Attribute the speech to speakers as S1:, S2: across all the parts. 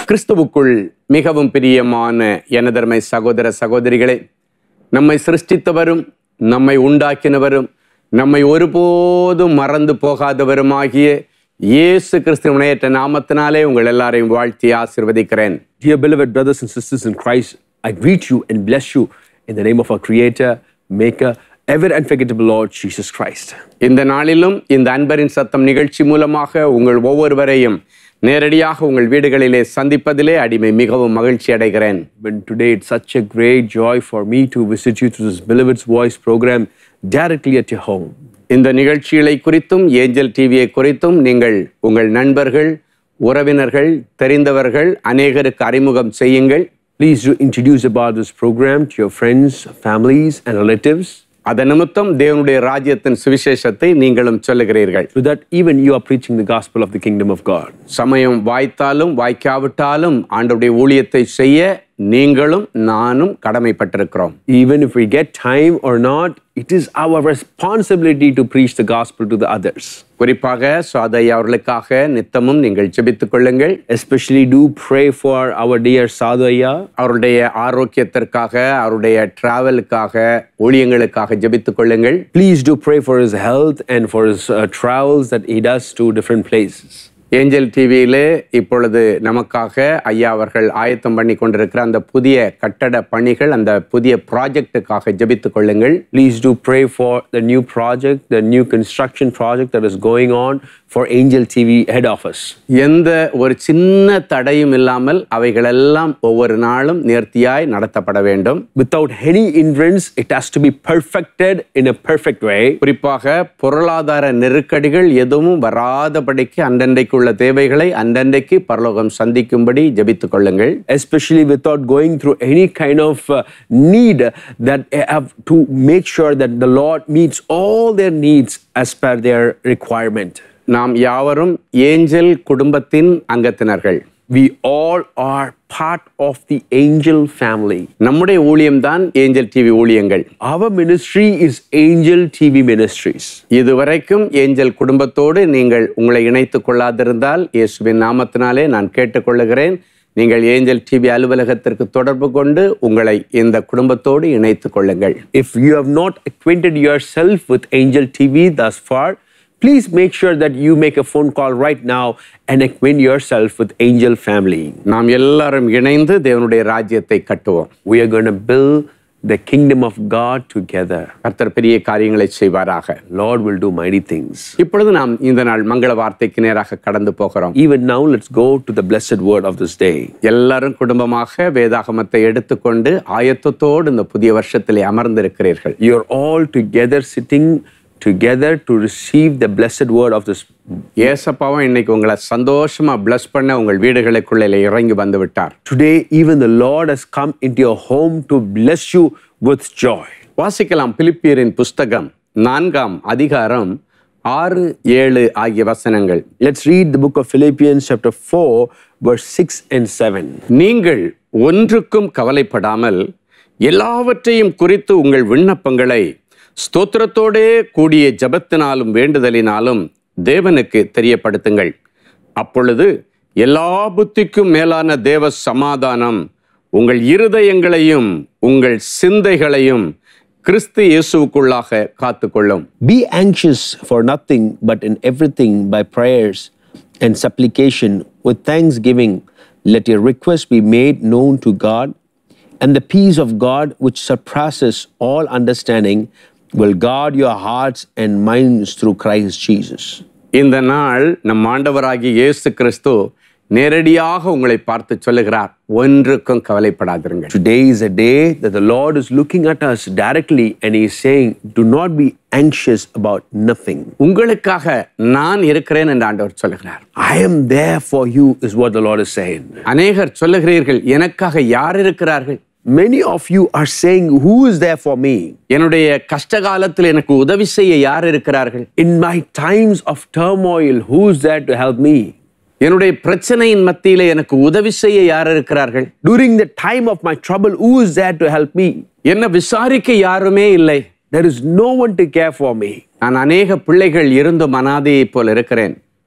S1: கிறிஸ்துவுக்குள் மிகவும் பிரியமான எனதர்மை சகோதர சகோதரிகளே நம்மை சிருஷ்டித்தவரும் நம்மை உண்டாக்கினவரும் நம்மை ஒருபோதும் மறந்து போகாதவருமாகிய இயேசு கிறிஸ்துவனையற்ற நாமத்தினாலே உங்கள் எல்லாரையும் வாழ்த்தி ஆசிர்வதிக்கிறேன்
S2: Dear beloved brothers and sisters in Christ, I greet you and bless you in the name of our Creator, Maker, ever unforgettable Lord Jesus Christ.
S1: இந்த நாளிலும் இந்த அன்பரின் சத்தம் நிகழ்ச்சி மூலமாக உங்கள் ஒவ்வொருவரையும் நேரடியாக உங்கள் வீடுகளிலே சந்திப்பதிலே அடிமை மிகவும் மகிழ்ச்சி அடைகிறேன்
S2: But today it's such a great joy for me to visit you through this Beloved's Voice program directly at your home.
S1: இந்த நிகழ்ச்சிகளை குறித்தும் ஏஞ்சல் டிவியை குறித்தும் நீங்கள் உங்கள் நண்பர்கள் உறவினர்கள் தெரிந்தவர்கள் அநேகருக்கு அறிமுகம் செய்யுங்கள்
S2: Please do introduce about this program to your friends, families, and relatives
S1: அதன் நிமித்தம் தேவனுடைய ராஜ்யத்தின் சுவிசேஷத்தை நீங்களும் சொல்லுகிறீர்கள்
S2: so that even you are preaching the gospel of the kingdom of God.
S1: சமயம் வாய்த்தாலும் வாய்க்காவிட்டாலும் ஆண்டவருடைய ஊழியத்தை செய்ய நீங்களும் நானும் கடமைப்பட்டிருக்கிறோம்
S2: Even if we get time or not, it is our responsibility to preach the gospel to the others.
S1: குறிப்பாக சுவாதையா அவர்களுக்காக நித்தமும் நீங்கள் ஜெபித்துக் கொள்ளுங்கள்
S2: Especially do pray for our dear Sadhaya.
S1: அவருடைய ஆரோக்கியத்திற்காக அவருடைய டிராவலுக்காக ஊழியங்களுக்காக ஜெபித்துக் கொள்ளுங்கள்
S2: Please do pray for his health and for his uh, travels that he does to different places.
S1: Angel டிவியிலே இப்பொழுது நமக்காக ஐயா அவர்கள் ஆயத்தம் பண்ணி கொண்டிருக்கிற அந்த புதிய கட்டட பணிகள் அந்த புதிய ப்ராஜெக்டுக்காக ஜெபித்துக் கொள்ளுங்கள்
S2: Please do pray for the new project, the new construction project that is going on for Angel TV head office.
S1: எந்த ஒரு சின்ன தடையும் இல்லாமல் அவைகளெல்லாம் ஒவ்வொரு நாளும் நேர்த்தியாய் நடத்தப்பட வேண்டும்
S2: Without any hindrance, it has to be perfected in a perfect way.
S1: குறிப்பாக பொருளாதார நெருக்கடிகள் எதுவும் வராதபடிக்கு அன்றன்றைக்கு உள்ள தேவைகளை அன்றன்றைக்கு பரலோகம் சந்திக்கும்படி ஜெபித்துக் கொள்ளுங்கள்
S2: especially without going through any kind of uh, need that have to make sure that the Lord meets all their needs as per their requirement.
S1: நாம் யாவரும் ஏஞ்சல் குடும்பத்தின் அங்கத்தினர்கள்
S2: We all are part of the angel family.
S1: நம்முடைய ஊழியம்தான் Angel TV ஊழியங்கள்
S2: Our ministry is Angel TV Ministries.
S1: இதுவரைக்கும் Angel குடும்பத்தோடு நீங்கள் உங்களை இணைத்துக் கொள்ளாதிருந்தால் இயேசுவின் நாமத்தினாலே நான் கேட்டுக்கொள்ளுகிறேன் நீங்கள் ஏஞ்சல் டிவி அலுவலகத்திற்கு தொடர்பு கொண்டு உங்களை இந்த குடும்பத்தோடு இணைத்துக் கொள்ளுங்கள்
S2: If you have not acquainted yourself with Angel TV thus far, please make sure that you make a phone call right now and acquaint yourself with Angel family.
S1: நாம் எல்லாரும் இணைந்து தேவனுடைய ராஜ்யத்தை கட்டுவோம்
S2: We are going to build the kingdom of God together.
S1: கர்த்தர் பெரிய காரியங்களை செய்வாராக
S2: Lord will do mighty things.
S1: இப்பொழுது நாம் இந்த நாள் மங்கள வார்த்தைக்கு நேராக கடந்து போகிறோம்
S2: Even now, let's go to the blessed word of this day.
S1: எல்லாரும் குடும்பமாக வேதாகமத்தை எடுத்துக்கொண்டு ஆயத்தத்தோடு இந்த புதிய வருஷத்திலே அமர்ந்திருக்கிறீர்கள்
S2: You're all together sitting together to receive the blessed word of this.
S1: ஏசப்பாவும் இன்னைக்கு உங்களை சந்தோஷமா bless பண்ண உங்கள் வீடுகளுக்குள்ளே இறங்கி வந்து விட்டார்
S2: Today, even the Lord has come into your home to bless you with joy.
S1: வாசிக்கலாம் பிலிப்பியரின் புஸ்தகம் நான்காம் அதிகாரம் ஆறு ஏழு ஆகிய வசனங்கள்
S2: Let's read the book of Philippians, chapter 4, verse 6 and 7.
S1: நீங்கள் ஒன்றுக்கும் கவலைப்படாமல் எல்லாவற்றையும் குறித்து உங்கள் விண்ணப்பங்களை ஸ்தோத்திரத்தோடே கூடிய ஜபத்தினாலும் வேண்டுதலினாலும் தேவனுக்கு தெரியப்படுத்துங்கள் அப்பொழுது எல்லா புத்திக்கும் மேலான தேவ சமாதானம் உங்கள் இருதயங்களையும் உங்கள் சிந்தைகளையும் கிறிஸ்து இயேசுவுக்குள்ளாக காத்துக்கொள்ளும்
S2: Be anxious for nothing, but in everything by prayers and supplication with thanksgiving, let your requests be made known to God, and the peace of God, which surpasses all understanding, will guard your hearts and minds through Christ Jesus.
S1: இந்த நாள் நம் ஆண்டவராகிய இயேசு கிறிஸ்து நேரடியாக உங்களை பார்த்து சொல்லுகிறார் ஒன்றுக்கும் கவலைப்படாதிருங்கள்
S2: Today is a day that the Lord is looking at us directly and He is saying, Do not be anxious about nothing.
S1: உங்களுக்காக நான் இருக்கிறேன் என்று ஆண்டவர் சொல்லுகிறார்
S2: I am there for you, is what the Lord is saying.
S1: அநேகர் சொல்லுகிறீர்கள் எனக்காக யார் இருக்கிறார்கள்
S2: Many of you are saying, Who is there for me?
S1: என்னுடைய கஷ்ட காலத்தில் எனக்கு உதவி செய்ய யார் இருக்கிறார்கள்
S2: In my times of turmoil, who is there to help me?
S1: என்னுடைய பிரச்சனையின் மத்தியிலே எனக்கு உதவி செய்ய யார் இருக்கிறார்கள்
S2: During the time of my trouble, who is there to help me?
S1: என்ன விசாரிக்க யாருமே இல்லை
S2: There is no one to care for me.
S1: நான் அநேக பிள்ளைகள் இருந்தும் அனாதையைப் போல் இருக்கிறேன்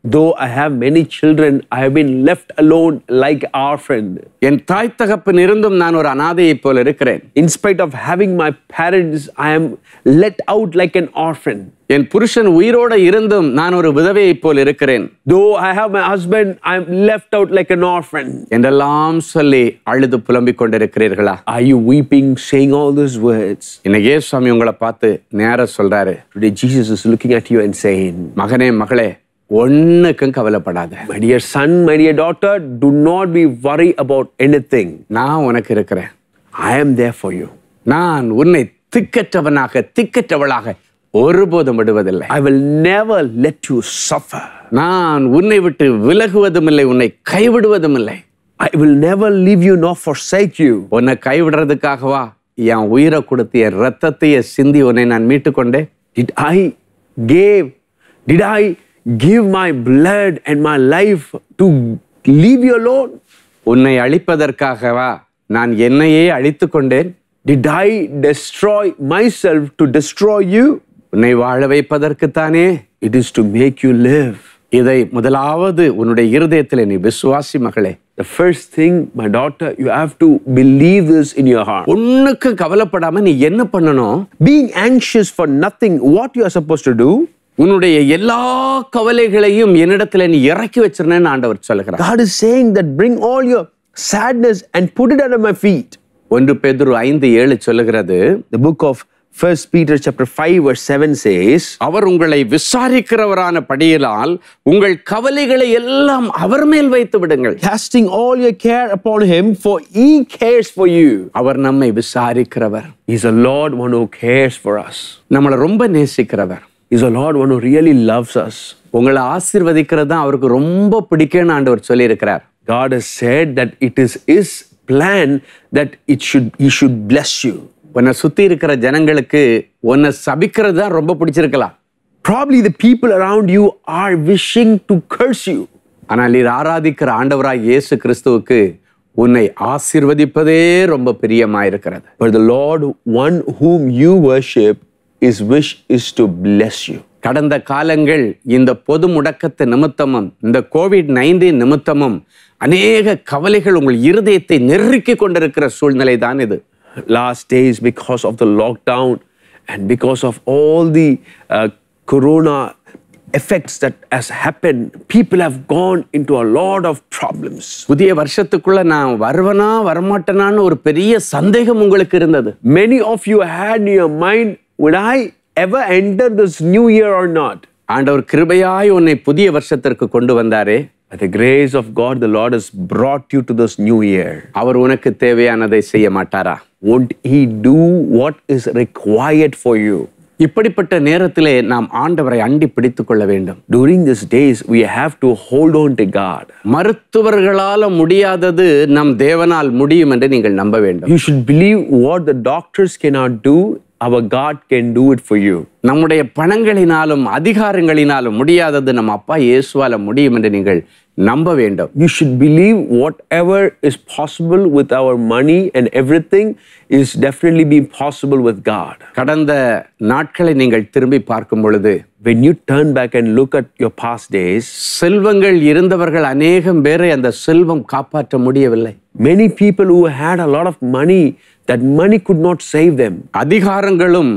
S2: Though I have many children, I have been left alone like our friend.
S1: என் தாய் தகப்பன் இருந்தும் நான் ஒரு அனாதையைப் போல இருக்கிறேன்
S2: In spite of having my parents, I am let out like an orphan.
S1: என் புருஷன் உயிரோட இருந்தும் நான் ஒரு விதவையைப் போல் இருக்கிறேன்
S2: Though I have my husband, I am left out like an orphan.
S1: என்றெல்லாம் சொல்லி அழுது புலம்பிக் கொண்டிருக்கிறீர்களா
S2: Are you weeping, saying all these words?
S1: இன்னைக்கு ஏசுவாமி உங்களை பார்த்து நேர சொல்றாரு
S2: Today, Jesus is looking at you and saying,
S1: மகனே மகளே ஒண்ணுக்கும் கவலைப்படாத
S2: My dear son, my dear daughter, do not be worried about anything.
S1: நான் உனக்கு இருக்கிறேன்
S2: I am there for you.
S1: நான் உன்னை திக்கற்றவனாக திக்கற்றவளாக ஒருபோதும் விடுவதில்லை
S2: I will never let you suffer.
S1: நான் உன்னை விட்டு விலகுவதும் இல்லை உன்னை கைவிடுவதும் இல்லை
S2: I will never leave you nor forsake you.
S1: உன்னை கைவிடுறதுக்காகவா என் உயிரை கொடுத்து என் ரத்தத்தையே சிந்தி உன்னை நான் மீட்டுக்கொண்டேன்
S2: Did I give, did I give my blood and my life to leave you alone?
S1: உன்னை அழிப்பதற்காகவா நான் என்னையே அழித்துக் கொண்டேன்
S2: Did I destroy myself to destroy you?
S1: உன்னை வாழ வைப்பதற்குத்தானே
S2: It is to make you live.
S1: இதை முதலாவது உன்னுடைய இருதயத்தில் நீ விசுவாசி மகளே
S2: The first thing, my daughter, you have to believe this in your heart.
S1: ஒண்ணுக்கு கவலைப்படாம நீ என்ன பண்ணணும்
S2: Being anxious for nothing, what you are supposed to do?
S1: உன்னுடைய எல்லா கவலைகளையும் என்னிடத்துல நீ இறக்கி வச்சிருந்தேன்னு ஆண்டவர் சொல்லுகிறார்
S2: God is saying that bring all your sadness and put it under my feet.
S1: ஒன்று பேதுரு ஐந்து ஏழு சொல்லுகிறது
S2: The book of First Peter chapter 5 verse 7 says,
S1: அவர் உங்களை விசாரிக்கிறவரான படியிலால் உங்கள் கவலைகளை எல்லாம் அவர் மேல் வைத்து விடுங்கள்
S2: casting all your care upon him, for he cares for you.
S1: அவர் நம்மை விசாரிக்கிறவர்
S2: He's a Lord one who cares for us.
S1: நம்மளை ரொம்ப நேசிக்கிறவர்
S2: He's a Lord one who really loves us.
S1: உங்களை ஆசீர்வதிக்கிறது தான் அவருக்கு ரொம்ப பிடிக்கும்னு ஆண்டவர் சொல்லியிருக்கிறார்
S2: God has said that it is his plan that it should he should bless you.
S1: உன்னை சுத்தி இருக்கிற ஜனங்களுக்கு உன்னை சபிக்கிறது தான் ரொம்ப பிடிச்சிருக்கலாம்
S2: Probably the people around you are wishing to curse you.
S1: ஆனால் நீர் ஆராதிக்கிற ஆண்டவராய் இயேசு கிறிஸ்துவுக்கு உன்னை ஆசீர்வதிப்பதே ரொம்ப பிரியமாயிருக்கிறது
S2: But the Lord, one whom you worship, his wish is to bless you.
S1: கடந்த காலங்கள் இந்த பொது முடக்கத்து நிமித்தமும் இந்த கோவிட் நைன்டீன் நிமித்தமும் அநேக கவலைகள் உங்கள் இருதயத்தை நெருக்கி கொண்டிருக்கிற சூழ்நிலை தான் இது
S2: Last days, because of the lockdown and because of all the uh, corona effects that has happened, people have gone into a lot of problems.
S1: புதிய வருஷத்துக்குள்ள நான் வருவனா வரமாட்டேனான்னு ஒரு பெரிய சந்தேகம் உங்களுக்கு இருந்தது
S2: Many of you had in your mind, would I ever enter this new year or not?
S1: ஆண்டவர் கிருபையாய் உன்னை புதிய வருஷத்திற்கு கொண்டு வந்தாரே
S2: By the grace of God, the Lord has brought you to this new year.
S1: அவர் உனக்கு தேவையானதை செய்ய மாட்டாரா
S2: Won't He do what is required for you?
S1: இப்படிப்பட்ட நேரத்திலே நாம் ஆண்டவரை அண்டி பிடித்துக் கொள்ள வேண்டும்
S2: During these days, we have to hold on to God.
S1: மருத்துவர்களால முடியாதது நம் தேவனால் முடியும் என்று நீங்கள் நம்ப வேண்டும்
S2: You should believe what the doctors cannot do, our God can do it for you.
S1: நம்முடைய பணங்களினாலும் அதிகாரங்களினாலும் முடியாதது நம்ம அப்பா இயேசுவால முடியும் என்று நீங்கள் நம்ப வேண்டும்
S2: You should believe whatever is possible with our money and everything is definitely being possible with God.
S1: கடந்த நாட்களை நீங்கள் திரும்பி பார்க்கும் பொழுது
S2: When you turn back and look at your past days,
S1: செல்வங்கள் இருந்தவர்கள் அநேகம் பேரை அந்த செல்வம் காப்பாற்ற முடியவில்லை
S2: many people who had a lot of money, that money could not save them.
S1: அதிகாரங்களும்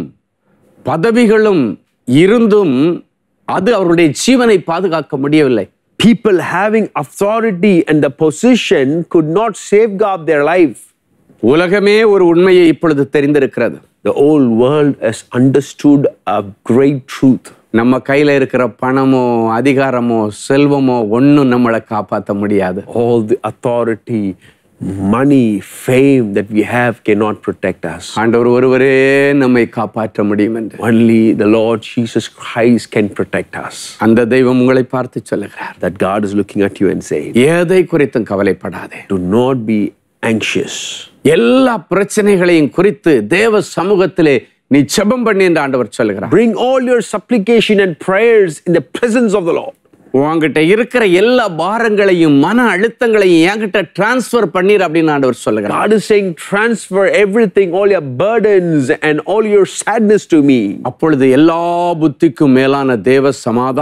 S1: பதவிகளும் இருந்தும் அது அவருடைய ஜீவனை பாதுகாக்க முடியவில்லை
S2: People having authority and the position could not safeguard their life.
S1: உலகமே ஒரு உண்மையை இப்பொழுது தெரிந்திருக்கிறது
S2: The whole world has understood a great truth.
S1: நம்ம கையில இருக்கிற பணமோ அதிகாரமோ செல்வமோ ஒன்றும் நம்மளை காப்பாற்ற முடியாது
S2: All the authority, money, fame that we have cannot protect us.
S1: ஆண்டவர் ஒருவரே நம்மை காப்பாற்ற முடியும் என்று
S2: Only the Lord Jesus Christ can protect us.
S1: அந்த தெய்வம் உங்களை பார்த்து சொல்லுகிறார்
S2: That God is looking at you and saying,
S1: எதை குறித்தும் கவலைப்படாதே
S2: Do not be anxious.
S1: எல்லா பிரச்சனைகளையும் குறித்து தேவ சமூகத்திலே நீ செபம் பண்ணி என்று ஆண்டவர் சொல்லுகிறார்
S2: Bring all your supplication and prayers in the presence of the Lord.
S1: உன்கிட்ட இருக்கிற எல்லா பாரங்களையும் மன அழுத்தங்களையும் என்கிட்ட டிரான்ஸ்ஃபர் பண்ணிரு அப்படின்னு ஆண்டவர் சொல்லுகிறார்
S2: God is saying, Transfer everything, all your burdens and all your sadness to me.
S1: அப்பொழுது எல்லா புத்திக்கும் மேலான தேவ சமாதானம்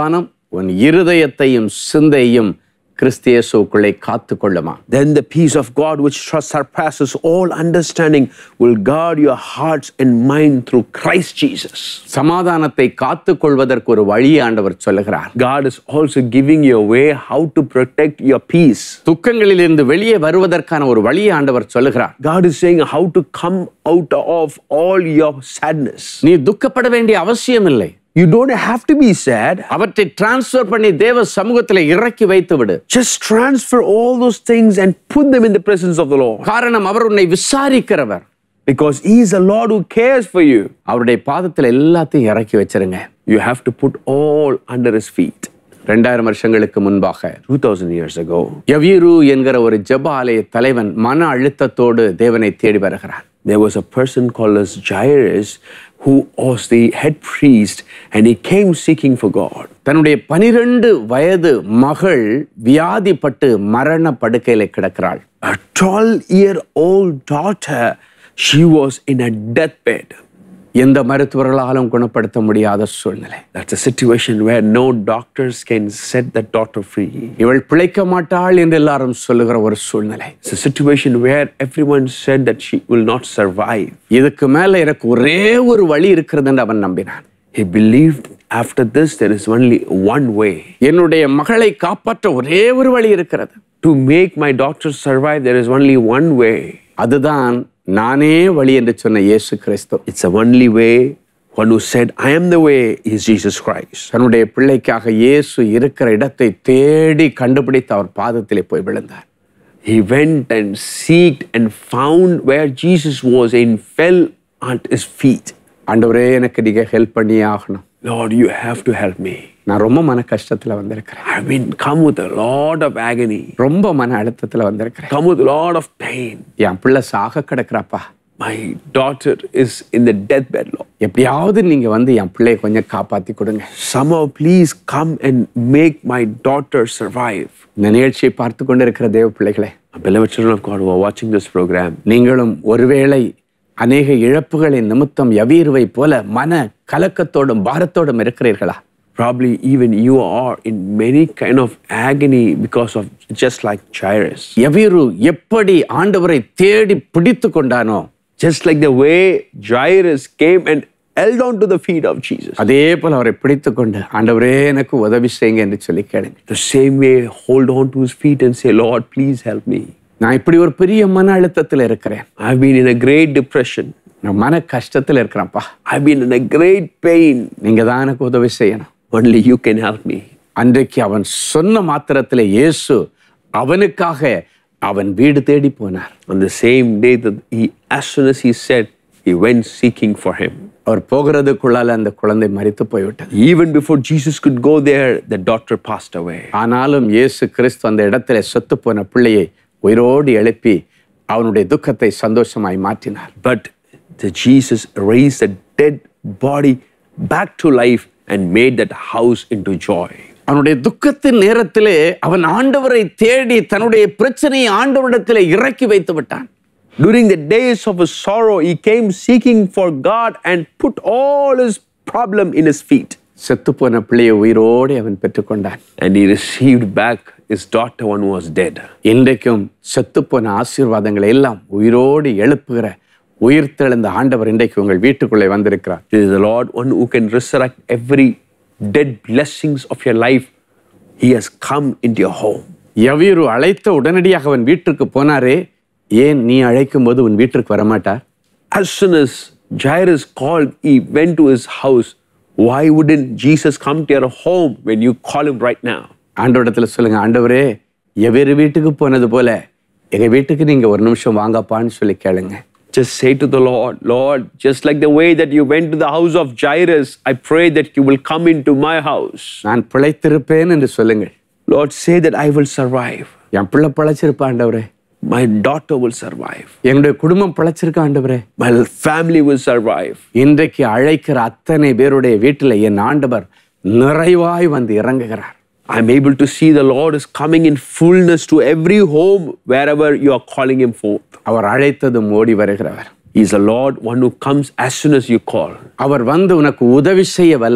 S1: உன் இருதயத்தையும் சிந்தையும் கிறிஸ்து இயேசுவுக்குள்ளே காத்து கொள்ளுமா
S2: Then the peace of God, which surpasses all understanding, will guard your hearts and mind through Christ Jesus.
S1: சமாதானத்தை காத்து கொள்வதற்கு ஒரு வழி ஆண்டவர் சொல்லுகிறார்
S2: God is also giving you a way how to protect your peace.
S1: துக்கங்களிலிருந்து வெளியே வருவதற்கான ஒரு வழியை ஆண்டவர் சொல்லுகிறார்
S2: God is saying how to come out of all your sadness.
S1: நீ துக்கப்பட வேண்டிய அவசியம் இல்லை
S2: You don't have to be sad.
S1: அவற்றை டிரான்ஸ்ஃபர் பண்ணி தேவ சமூகத்தில் இறக்கி வைத்து விடு
S2: Just transfer all those things and put them in the presence of the Lord.
S1: காரணம் அவர் உன்னை விசாரிக்கிறவர்
S2: Because He is a Lord who cares for you.
S1: அவருடைய பாதத்தில் எல்லாத்தையும் இறக்கி வச்சிருங்க
S2: You have to put all under His feet.
S1: ரெண்டாயிரம் வருஷங்களுக்கு முன்பாக
S2: 2000 years ago,
S1: யவீரு என்கிற ஒரு ஜெப ஆலய தலைவன் மன அழுத்தத்தோடு தேவனை தேடி வருகிறார்
S2: there was a person called as Jairus who was the head priest and he came seeking for God.
S1: தன்னுடைய பனிரெண்டு வயது மகள் வியாதிப்பட்டு மரண படுக்கையில கிடக்கிறாள்
S2: A 12 year old daughter, she was in a deathbed.
S1: எந்த மருத்துவர்களாலும் குணப்படுத்த முடியாத சூழ்நிலை
S2: That's a situation where no doctors can set that daughter free.
S1: இவள் பிழைக்க மாட்டாள் என்று எல்லாரும் சொல்லுகிற ஒரு சூழ்நிலை
S2: It's a situation where everyone said that she will not survive.
S1: இதுக்கு மேல எனக்கு ஒரே ஒரு வழி இருக்கிறது என்று அவன் நம்பினான்
S2: He believed after this there is only one way.
S1: என்னுடைய மகளை காப்பாற்ற ஒரே ஒரு வழி இருக்கிறது
S2: To make my daughter survive, there is only one way.
S1: அதுதான் நானே வழி என்று சொன்ன இயேசு கிறிஸ்து
S2: It's the only way. One who said, I am the way, is Jesus Christ.
S1: தன்னுடைய பிள்ளைக்காக இயேசு இருக்கிற இடத்தை தேடி கண்டுபிடித்து அவர் பாதத்திலே போய் விழுந்தார்
S2: He went and seeked and found where Jesus was and fell at his feet.
S1: ஆண்டவரே எனக்கு நீங்க ஹெல்ப் பண்ணியே ஆகணும்
S2: Lord, you have to help me.
S1: நான் ரொம்ப மன கஷ்டத்துல வந்திருக்கிறேன்
S2: I've been come with a lot of agony,
S1: ரொம்ப மன அழுத்தத்துல வந்திருக்கிறேன்
S2: come with a lot of pain.
S1: என் பிள்ளை சாக கிடக்குறாப்பா
S2: My daughter is in the deathbed, Lord.
S1: எப்படியாவது நீங்க வந்து என் பிள்ளையை கொஞ்சம் காப்பாத்தி கொடுங்க
S2: Somehow, please come and make my daughter survive.
S1: இந்த நிகழ்ச்சியை பார்த்து கொண்டிருக்கிற தேவ பிள்ளைகளே
S2: Beloved children of God who are watching this program,
S1: நீங்களும் ஒருவேளை அநேக இழப்புகளின் நிமித்தம் யவீருவை போல மன கலக்கத்தோடும் பாரத்தோடும் இருக்கிறீர்களா
S2: probably even you are in many kind of agony because of just like Jairus.
S1: யவீரு எப்படி ஆண்டவரை தேடி பிடித்து கொண்டானோ
S2: Just like the way Jairus came and held on to the feet of Jesus.
S1: அதே போல அவரை பிடித்து கொண்டு ஆண்டவரே எனக்கு உதவி செய்யுங்க என்று சொல்லி கேளுங்க
S2: The same way, hold on to his feet and say, Lord, please help me.
S1: நான் இப்படி ஒரு பெரிய மன அழுத்தத்தில் இருக்கிறேன்
S2: I've been in a great depression.
S1: நான் மன கஷ்டத்தில் இருக்கிறேன்ப்பா
S2: I've been in a great pain.
S1: நீங்க தான் எனக்கு உதவி செய்யணும்
S2: Only you can help me.
S1: அன்றைக்கு அவன் சொன்ன மாத்திரத்தில் இயேசு அவனுக்காக அவன் வீடு தேடி போனார்
S2: On the same day that he, as soon as he said, he went seeking for him.
S1: அவர் போகிறதுக்குள்ளால அந்த குழந்தை மரித்து போய்விட்டது
S2: Even before Jesus could go there, the daughter passed away.
S1: ஆனாலும் இயேசு கிறிஸ்து அந்த இடத்துல செத்து போன பிள்ளையை உயிரோடு எழுப்பி அவனுடைய துக்கத்தை சந்தோஷமாய் மாற்றினார்
S2: But the Jesus raised the dead body back to life and made that house into joy.
S1: அவனுடைய துக்கத்தின் நேரத்திலே அவன் ஆண்டவரை தேடி தன்னுடைய பிரச்சனையை ஆண்டவரிடத்திலே இறக்கி வைத்து விட்டான்
S2: During the days of his sorrow, he came seeking for God and put all his problem in his feet.
S1: செத்துப்போன பிள்ளையை உயிரோடு அவன் பெற்றுக்கொண்டான்
S2: And he received back his daughter, one who was dead.
S1: இன்றைக்கும் செத்துப்போன ஆசீர்வாதங்களை எல்லாம் உயிரோடு எழுப்புகிற உயிர்த்தெழுந்த ஆண்டவர் இன்றைக்கு உங்கள் வீட்டுக்குள்ளே வந்திருக்கிறார்
S2: This is the Lord, one who can resurrect every dead blessings of your life. He has come into your home.
S1: யவீரு அழைத்த உடனடியாக அவன் வீட்டுக்கு போனாரே ஏன் நீ அழைக்கும் போது உன் வீட்டிற்கு வரமாட்டார்
S2: As soon as Jairus called, he went to his house. Why wouldn't Jesus come to your home when you call him right now?
S1: ஆண்டவரிடத்துல சொல்லுங்க ஆண்டவரே எவேறு வீட்டுக்கு போனது போல எங்க வீட்டுக்கு நீங்க ஒரு நிமிஷம் வாங்கப்பான்னு சொல்லி கேளுங்க
S2: Just say to the Lord, Lord, just like the way that you went to the house of Jairus, I pray that you will come into my house.
S1: நான் பிழைத்திருப்பேன் என்று சொல்லுங்கள்
S2: Lord, say that I will survive.
S1: என் பிள்ளை பிழைச்சிருப்பா ஆண்டவரே
S2: My daughter will survive.
S1: என்னுடைய குடும்பம் பிழைச்சிருக்கா ஆண்டவரே
S2: My family will survive.
S1: இன்றைக்கு அழைக்கிற அத்தனை பேருடைய வீட்டில் என் ஆண்டவர் நிறைவாய் வந்து இறங்குகிறார்
S2: I'm able to see the Lord is coming in fullness to every home wherever you are calling him forth.
S1: அவர் அழைத்ததும் ஓடி வருகிறவர்
S2: He's the Lord, one who comes as soon as you call.
S1: அவர் வந்து உனக்கு உதவி செய்ய வல்லவர்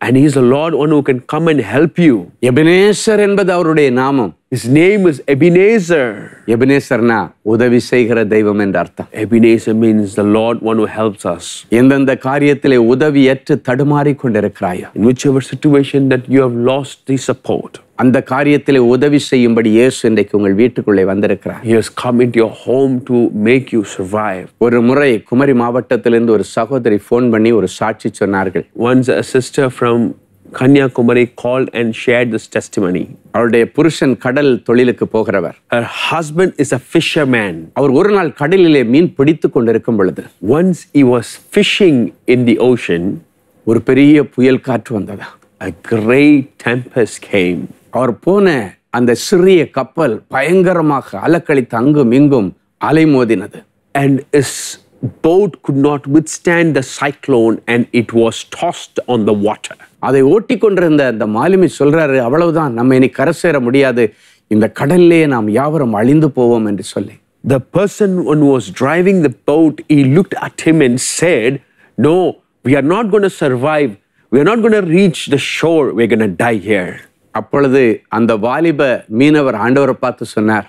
S2: And He's the Lord, one who can come and help you.
S1: Ebenezer என்பது அவருடைய நாமம்
S2: His name is Ebenezer.
S1: எபினேசர்னா உதவி செய்கிற தெய்வம் என்ற அர்த்தம்
S2: Ebenezer means the Lord, one who helps us.
S1: எந்தெந்த காரியத்திலே உதவியற்று தடுமாறி கொண்டிருக்கிறாயோ
S2: In whichever situation that you have lost the support,
S1: அந்த காரியத்திலே உதவி செய்யும்படி இயேசு இன்றைக்கு உங்கள் வீட்டுக்குள்ளே வந்திருக்கிறார்
S2: He has come into your home to make you survive.
S1: ஒரு முறை குமரி மாவட்டத்திலிருந்து ஒரு சகோதரி ஃபோன் பண்ணி ஒரு சாட்சி சொன்னார்கள்
S2: Once a sister from Kanyakumari called and shared this testimony.
S1: அவருடைய புருஷன் கடல் தொழிலுக்கு போகிறவர்
S2: Her husband is a fisherman.
S1: அவர் ஒரு நாள் கடலிலே மீன் பிடித்து கொண்டிருக்கும் பொழுது
S2: Once he was fishing in the ocean,
S1: ஒரு பெரிய புயல் காற்று வந்ததா
S2: a great tempest came.
S1: அவர் போன அந்த சிறிய கப்பல் பயங்கரமாக அலக்களித்து அங்கும் இங்கும் அலைமோதினது
S2: And his boat could not withstand the cyclone and it was tossed on the water.
S1: அதை ஓட்டி கொண்டிருந்த அந்த மாலுமி சொல்றாரு அவ்வளவுதான் நம்ம இனி கரை சேர முடியாது இந்த கடல்லே நாம் யாவரும் அழிந்து போவோம் என்று சொல்லி
S2: The person who was driving the boat, he looked at him and said, No, we are not going to survive. We are not going to reach the shore. We're going to die here.
S1: அப்பொழுது அந்த வாலிப மீனவர் ஆண்டவரை பார்த்து சொன்னார்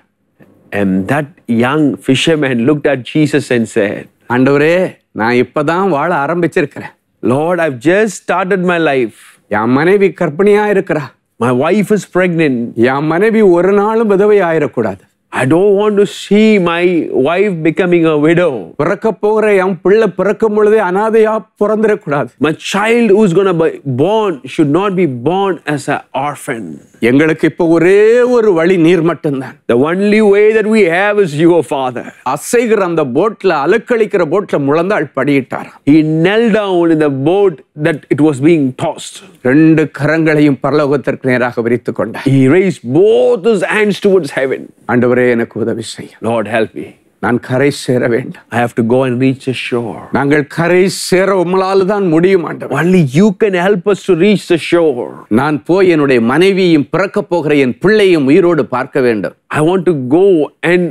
S2: And that young fisherman looked at Jesus and said,
S1: ஆண்டவரே நான் இப்பதான் வாழ ஆரம்பிச்சிருக்கிறேன்
S2: Lord, I've just started my life.
S1: என் மனைவி கர்ப்பிணியா இருக்கிறா
S2: My wife is pregnant.
S1: என் மனைவி ஒரு நாளும் விதவை ஆயிடக்கூடாது
S2: I don't want to see my wife becoming a widow.
S1: பிறக்க போகிற என் பிள்ளை பிறக்கும் பொழுதே அனாதையா பிறந்திடக்கூடாது
S2: My child who's going to be born should not be born as an orphan.
S1: எங்களுக்கு இப்போ ஒரே ஒரு வழி நீர் மட்டும்தான்
S2: The only way that we have is you, O Father.
S1: அசைகிற அந்த போட்ல அலக்களிக்கிற போட்ல முழந்தாள் படியிட்டாராம்
S2: He knelt down in the boat that it was being tossed.
S1: ரெண்டு கரங்களையும் பரலோகத்திற்கு நேராக விரித்து கொண்டார்
S2: He raised both his hands towards heaven.
S1: ஆண்டவரே எனக்கு உதவி செய்யும்
S2: Lord, help me.
S1: நான் கரை சேர வேண்டும்
S2: I have to go and reach the shore.
S1: நாங்கள் கரை சேர உங்களால் தான் முடியும் ஆண்டவர்
S2: Only you can help us to reach the shore.
S1: நான் போய் என்னுடைய மனைவியும் பிறக்க போகிற என் பிள்ளையும் உயிரோடு பார்க்க வேண்டும்
S2: I want to go and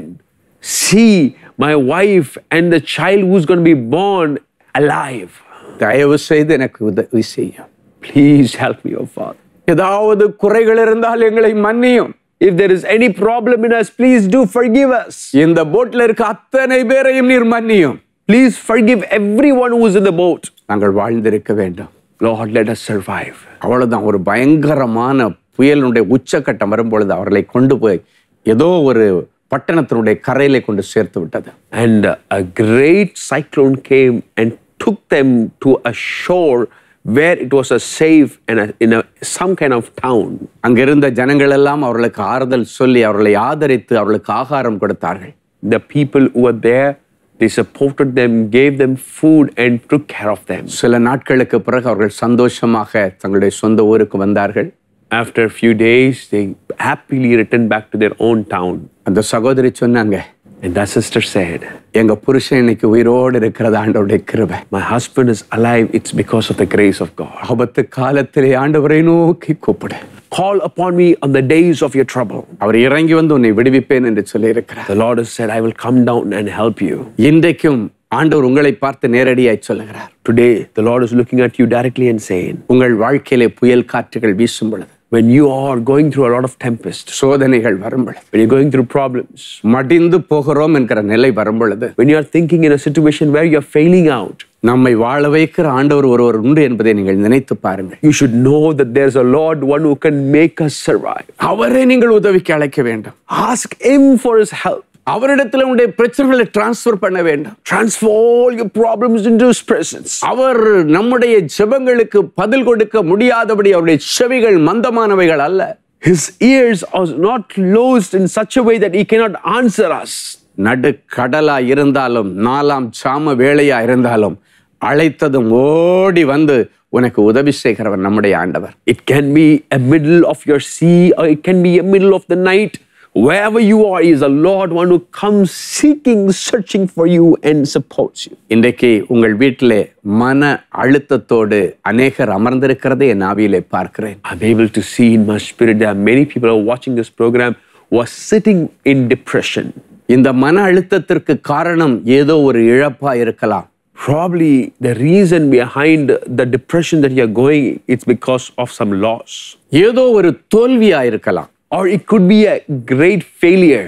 S2: see my wife and the child who's going to be born alive.
S1: தயவு செய்து எனக்கு உதவி செய்யும்
S2: Please help me, O Father.
S1: ஏதாவது குறைகள் இருந்தால் எங்களை மன்னியும்
S2: If there is any problem in us, please do forgive us.
S1: இந்த போட்ல இருக்க அத்தனை பேரையும் நீர் மன்னியும்
S2: Please forgive everyone who is in the boat.
S1: நாங்கள் வாழ்ந்திருக்க வேண்டும்
S2: Lord, let us survive.
S1: அவ்வளவுதான் ஒரு பயங்கரமான புயலினுடைய உச்சக்கட்டம் வரும்பொழுது அவர்களை கொண்டு போய் ஏதோ ஒரு பட்டணத்தினுடைய கரையிலே கொண்டு சேர்த்து விட்டது
S2: And a great cyclone came and took them to a shore where it was a safe and a, in a, some kind of town.
S1: அங்கிருந்த ஜனங்கள் எல்லாம் அவர்களுக்கு ஆறுதல் சொல்லி அவர்களை ஆதரித்து அவர்களுக்கு ஆகாரம் கொடுத்தார்கள்
S2: The people who were there, they supported them, gave them food, and took care of them.
S1: சில நாட்களுக்கு பிறகு அவர்கள் சந்தோஷமாக தங்களுடைய சொந்த ஊருக்கு வந்தார்கள்
S2: After a few days, they happily returned back to their own town.
S1: அந்த சகோதரி சொன்னாங்க
S2: And that sister said,
S1: எங்க புருஷன் இன்னைக்கு உயிரோடு இருக்கிறது ஆண்டவருடைய கிருபை
S2: My husband is alive, it's because of the grace of God.
S1: ஆபத்து காலத்திலே ஆண்டவரை நோக்கி கூப்பிடு
S2: Call upon me on the days of your trouble.
S1: அவர் இறங்கி வந்து உன்னை விடுவிப்பேன் என்று சொல்லியிருக்கிறார்
S2: The Lord has said, I will come down and help you.
S1: இன்றைக்கும் ஆண்டவர் உங்களை பார்த்து நேரடியாய் சொல்லுகிறார்
S2: Today, the Lord is looking at you directly and saying,
S1: உங்கள் வாழ்க்கையிலே புயல் காற்றுகள் வீசும் பொழுது
S2: when you are going through a lot of tempest,
S1: சோதனைகள் வரும் பொழுது
S2: when you're going through problems,
S1: மடிந்து போகிறோம் என்கிற நிலை வரும் பொழுது
S2: when you are thinking in a situation where you're failing out,
S1: நம்மை வாழ வைக்கிற ஆண்டவர் ஒருவர் உண்டு என்பதை நீங்கள் நினைத்து பாருங்கள்
S2: you should know that there's a Lord, one who can make us survive.
S1: அவரை நீங்கள் உதவிக்கு அழைக்க வேண்டும்
S2: Ask Him for His help.
S1: அவரிடத்தில் உங்களுடைய பிரச்சனைகளை டிரான்ஸ்ஃபர் பண்ண வேண்டும்
S2: Transfer all your problems into His presence.
S1: அவர் நம்முடைய ஜெபங்களுக்கு பதில் கொடுக்க முடியாதபடி அவருடைய செவிகள் மந்தமானவைகள் அல்ல
S2: His ears are not closed in such a way that He cannot answer us.
S1: நடு கடலா இருந்தாலும் நாலாம் சாம வேளையா இருந்தாலும் அழைத்ததும் ஓடி வந்து உனக்கு உதவி செய்கிறவர் நம்முடைய ஆண்டவர்
S2: It can be a middle of your sea or it can be a middle of the night. Wherever you are, He is a Lord, one who comes seeking, searching for you and supports you.
S1: இன்றைக்கு உங்கள் வீட்டிலே மன அழுத்தத்தோடு அநேகர் அமர்ந்திருக்கிறதை என் ஆவியிலே பார்க்கிறேன்
S2: I'm able to see in my spirit there are many people who are watching this program who are sitting in depression.
S1: இந்த மன அழுத்தத்திற்கு காரணம் ஏதோ ஒரு இழப்பா இருக்கலாம்
S2: Probably the reason behind the depression that you're going, it's because of some loss.
S1: ஏதோ ஒரு தோல்வியா இருக்கலாம்
S2: Or it could be a great failure.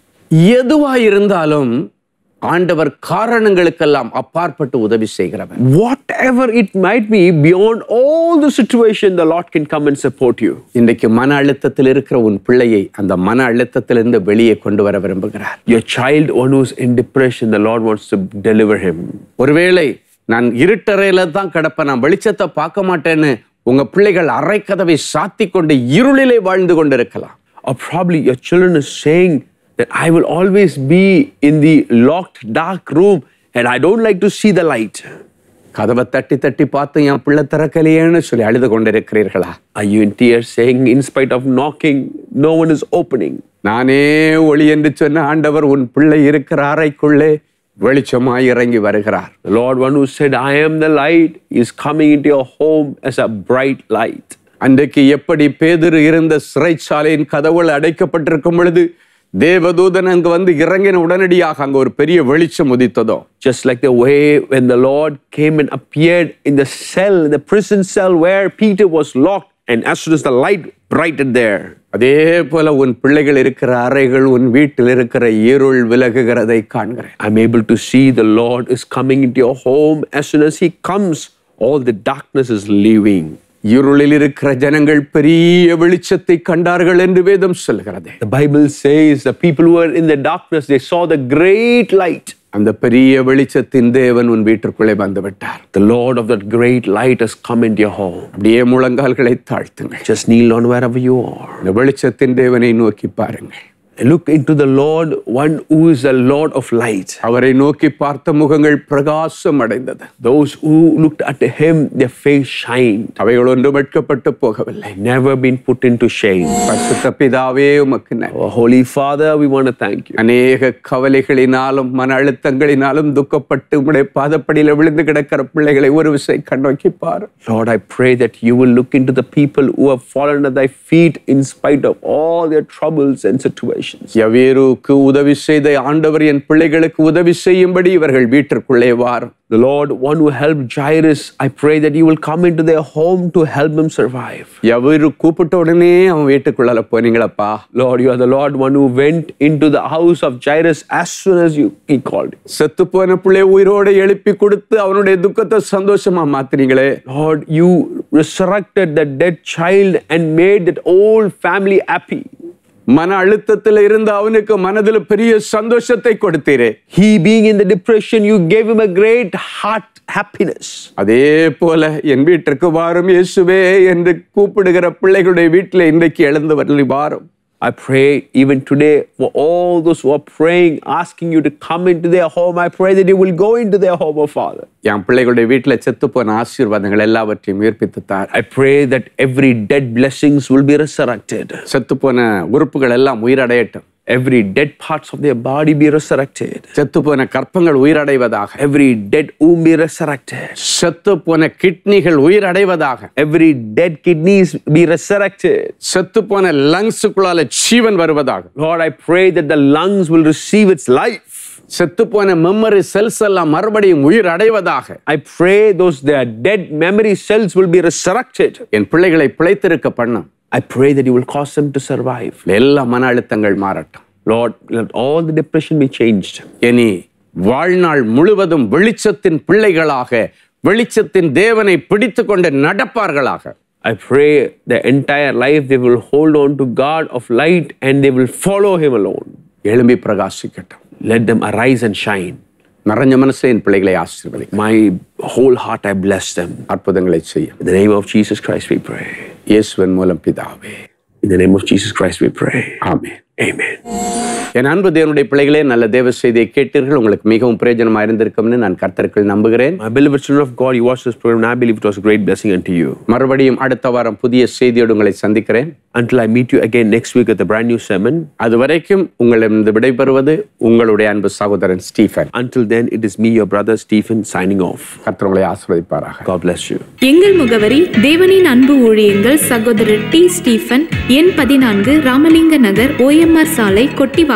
S1: எதுவா இருந்தாலும் ஆண்டவர் காரணங்களுக்கெல்லாம் அப்பாற்பட்டு உதவி செய்கிறவர்
S2: Whatever it might be, beyond all the situation, the Lord can come and support you.
S1: இன்றைக்கு மன அழுத்தத்தில் இருக்கிற உன் பிள்ளையை அந்த மன அழுத்தத்திலிருந்து வெளியே கொண்டு வர விரும்புகிறார்
S2: Your child, one who's in depression, the Lord wants to deliver him.
S1: ஒருவேளை நான் இருட்டறையில தான் கிடப்பேன் நான் வெளிச்சத்தை பார்க்க மாட்டேன்னு உங்க பிள்ளைகள் அரைக்கதவை சாத்தி கொண்டு இருளிலே வாழ்ந்து கொண்டிருக்கலாம்
S2: Or probably your children is saying that I will always be in the locked, dark room and I don't like to see the light.
S1: கதவை தட்டி தட்டி பார்த்து என் பிள்ளை திறக்கலையேன்னு சொல்லி அழுது கொண்டிருக்கிறீர்களா
S2: Are you in tears saying, in spite of knocking, no one is opening?
S1: நானே ஒளி என்று சொன்ன ஆண்டவர் உன் பிள்ளை இருக்கிற அறைக்குள்ளே வெளிச்சமாய் இறங்கி வருகிறார்
S2: The Lord, one who said, I am the light, is coming into your home as a bright light.
S1: அன்றைக்கு எப்படி பேதுரு இருந்த சிறைச்சாலையின் கதவுகள் அடைக்கப்பட்டிருக்கும் பொழுது தேவதூதன் அங்கு வந்து இறங்கின உடனடியாக அங்க ஒரு பெரிய வெளிச்சம் உதித்ததோ
S2: Just like the way when the Lord came and appeared in the cell, the prison cell where Peter was locked, and as soon as the light brightened there,
S1: அதே போல உன் பிள்ளைகள் இருக்கிற அறைகள் உன் வீட்டில் இருக்கிற இருள் விலகுகிறதை காண்கிறேன்
S2: I'm able to see the Lord is coming into your home. As soon as He comes, all the darkness is leaving.
S1: இருளில் இருக்கிற ஜனங்கள் பெரிய வெளிச்சத்தை கண்டார்கள் என்று வேதம் சொல்கிறது
S2: The Bible says the people who were in the darkness, they saw the great light.
S1: அந்த பெரிய வெளிச்சத்தின் தேவன் உன் வீட்டிற்குள்ளே வந்து விட்டார்
S2: The Lord of that great light has come into your home.
S1: அப்படியே முழங்கால்களை தாழ்த்துங்கள்
S2: Just kneel on wherever you are.
S1: இந்த வெளிச்சத்தின் தேவனை நோக்கி பாருங்கள்
S2: Look into the Lord, one who is the Lord of light.
S1: அவரை நோக்கி பார்த்த முகங்கள் பிரகாசம் அடைந்தது
S2: Those who looked at Him, their face shined.
S1: அவைகள் ஒன்றும் வெட்கப்பட்டு போகவில்லை
S2: Never been put into shame.
S1: பரிசுத்த பிதாவே உமக்கு நன்றி.
S2: Our Holy Father, we want to thank you.
S1: அநேக கவலைகளினாலும் மன அழுத்தங்களினாலும் துக்கப்பட்டு உம்முடைய பாதப்படியில விழுந்து கிடக்கிற பிள்ளைகளை ஒரு விசை கண்ணோக்கி பாரு
S2: Lord, I pray that you will look into the people who have fallen at thy feet in spite of all their troubles and situations.
S1: யவேருக்கு உதவி செய்த ஆண்டவர் என் பிள்ளைகளுக்கு உதவி செய்யும்படி இவர்கள் வீட்டிற்குள்ளே வாரும்
S2: The Lord, one who helped Jairus, I pray that you will come into their home to help them survive.
S1: யவேரு கூப்பிட்ட உடனே அவன் வீட்டுக்குள்ளால போனீங்களப்பா
S2: Lord, you are the Lord, one who went into the house of Jairus as soon as you he called. you.
S1: செத்து போன பிள்ளை உயிரோட எழுப்பி கொடுத்து அவனுடைய துக்கத்தை சந்தோஷமா மாத்தினீங்களே
S2: Lord, you resurrected that dead child and made that old family happy.
S1: மன அழுத்தத்தில் இருந்த அவனுக்கு மனதில் பெரிய சந்தோஷத்தை கொடுத்தீரே
S2: He being in the depression, you gave him a great heart happiness.
S1: அதே போல என் வீட்டிற்கு வாரும் இயேசுவே என்று கூப்பிடுகிற பிள்ளைகளுடைய வீட்டில் இன்றைக்கு எழுந்து வரலி வாரும்
S2: I pray even today for all those who are praying, asking you to come into their home. I pray that you will go into their home, oh Father.
S1: என் பிள்ளைகளுடைய வீட்டில் செத்து போன ஆசீர்வாதங்கள் எல்லாவற்றையும் உயிர்ப்பித்து தார்
S2: I pray that every dead blessings will be resurrected.
S1: செத்து போன உறுப்புகள் எல்லாம் உயிரடையட்டும்
S2: Every dead parts of their body be resurrected.
S1: செத்து போன கற்பங்கள் உயிரடைவதாக
S2: Every dead womb be resurrected.
S1: செத்து போன கிட்னிகள் உயிரடைவதாக
S2: Every dead kidneys be resurrected.
S1: செத்து போன லங்ஸுக்குள்ளால ஜீவன் வருவதாக
S2: Lord, I pray that the lungs will receive its life.
S1: செத்து போன மெமரி செல்ஸ் எல்லாம் மறுபடியும் உயிர் அடைவதாக
S2: I pray those their dead memory cells will be resurrected.
S1: என் பிள்ளைகளை பிழைத்திருக்க பண்ணும்
S2: I pray that you will cause them to survive.
S1: எல்லா மன அழுத்தங்கள் மாறட்டும்
S2: Lord, let all the depression be changed.
S1: இனி வாழ்நாள் முழுவதும் வெளிச்சத்தின் பிள்ளைகளாக வெளிச்சத்தின் தேவனை பிடித்து கொண்டு நடப்பார்களாக
S2: I pray the entire life they will hold on to God of light and they will follow Him alone.
S1: எழும்பி பிரகாசிக்கட்டும்
S2: Let them arise and shine.
S1: நிறைஞ்ச மனசே என் பிள்ளைகளை ஆசீர்வதி
S2: My whole heart I bless them.
S1: அற்புதங்களை செய்யும்
S2: In the name of Jesus Christ we pray.
S1: இயேசுவின் மூலம் பிதாவே
S2: In the name of Jesus Christ we pray.
S1: Amen
S2: Amen.
S1: என் அன்பு தேவனுடைய பிள்ளைகளே நல்ல தேவ செய்தியை கேட்டீர்கள் உங்களுக்கு மிகவும் பிரயோஜனமா இருந்திருக்கும்னு நான் கர்த்தருக்குள் நம்புகிறேன்
S2: My beloved children of God, you watched this program and I believe it was a great blessing unto you.
S1: மறுபடியும் அடுத்த வாரம் புதிய செய்தியோடு உங்களை சந்திக்கிறேன்
S2: Until I meet you again next week with a brand new sermon.
S1: அது வரைக்கும் உங்களிடம் விடைபெறுவது உங்களுடைய அன்பு சகோதரன் Stephen
S2: Until then, it is me, your brother Stephen, signing off.
S1: கர்த்தர் உங்களை ஆசீர்வதிப்பாராக
S2: God bless you.
S3: எங்கள் முகவரி தேவனின் அன்பு ஊழியங்கள் சகோதரர் டி ஸ்டீஃபன் எண் பதினான்கு ராமலிங்க நகர் ஓஎம்ஆர் சாலை கொட்டிவாக்கம்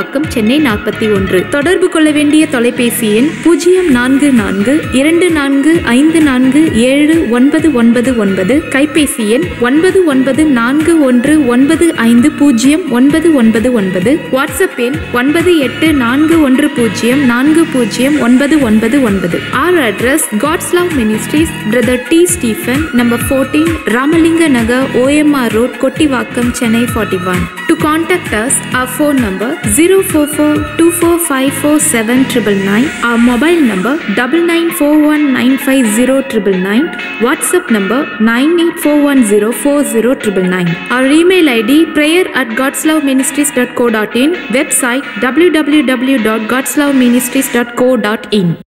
S3: கொட்டிவாக்கம் சென்னை நாற்பத்தி ஒன்று தொடர்பு கொள்ள வேண்டிய தொலைபேசி எண் பூஜ்ஜியம் நான்கு நான்கு இரண்டு நான்கு ஐந்து நான்கு ஏழு ஒன்பது ஒன்பது ஒன்பது கைபேசி எண் ஒன்பது ஒன்பது நான்கு ஒன்று ஒன்பது ஐந்து பூஜ்ஜியம் ஒன்பது ஒன்பது ஒன்பது வாட்ஸ்அப் எண் ஒன்பது எட்டு நான்கு ஒன்று பூஜ்ஜியம் நான்கு பூஜ்ஜியம் ஒன்பது ஒன்பது ஒன்பது or address God's love ministries brother D Stephen number fourteen Ramalinga Nagar OMR road Kottivakkam Chennai forty one to contact us our phone number 044-2454-7999 our mobile number double nine four one nine five zero triple nine whatsapp number nine eight four one zero four zero triple nine our email id prayer at godsloveministries.co.in website www.godsloveministries.co.in